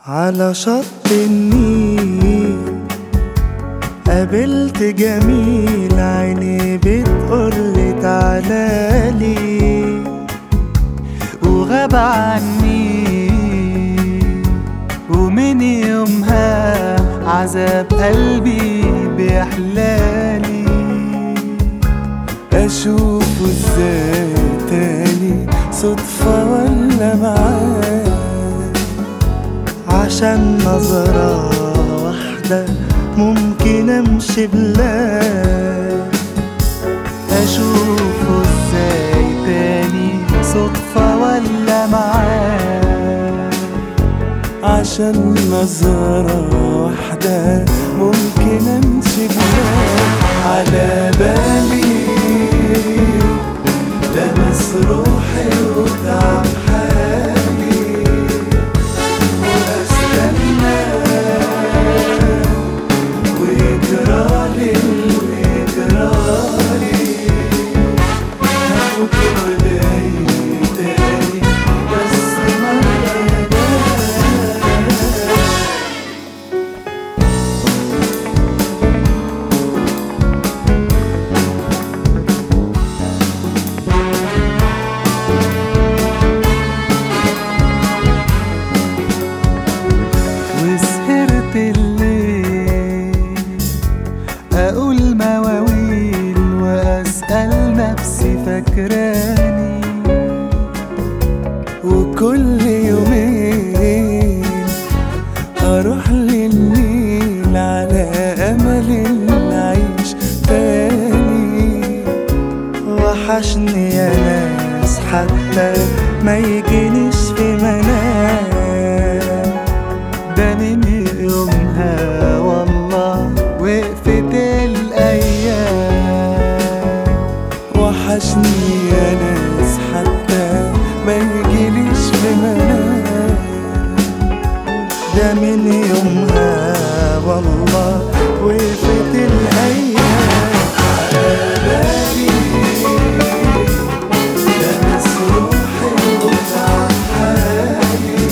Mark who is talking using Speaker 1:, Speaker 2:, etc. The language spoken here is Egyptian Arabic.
Speaker 1: على شط النيل قابلت جميل عيني بتقولي تعالالي وغاب عني ومن يومها عذاب قلبي بيحلالي اشوفه ازاي تاني صدفة ولا معاه عشان نظرة واحدة ممكن امشي بلاد اشوفه ازاي تاني صدفة ولا معاه عشان نظرة واحدة ممكن امشي بلاد على بالي لمس روحي وتعب حالي واستنى ويجرالي ويجرالي بكرة جاي تاني بس ما بلاش وسهرت الليل أقول مواويل وأسأل نفسي فاكراني وكل يومين أروح للنيل على أمل نعيش تاني وحشني يا ناس حتى ما يجينيش في منام ده من يومها والله وقفت الأيام وحشني يا ناس حتى ما يجيليش في منام ده من يومها والله وقفت الأيام على بالي لمس روحي وتعب حالي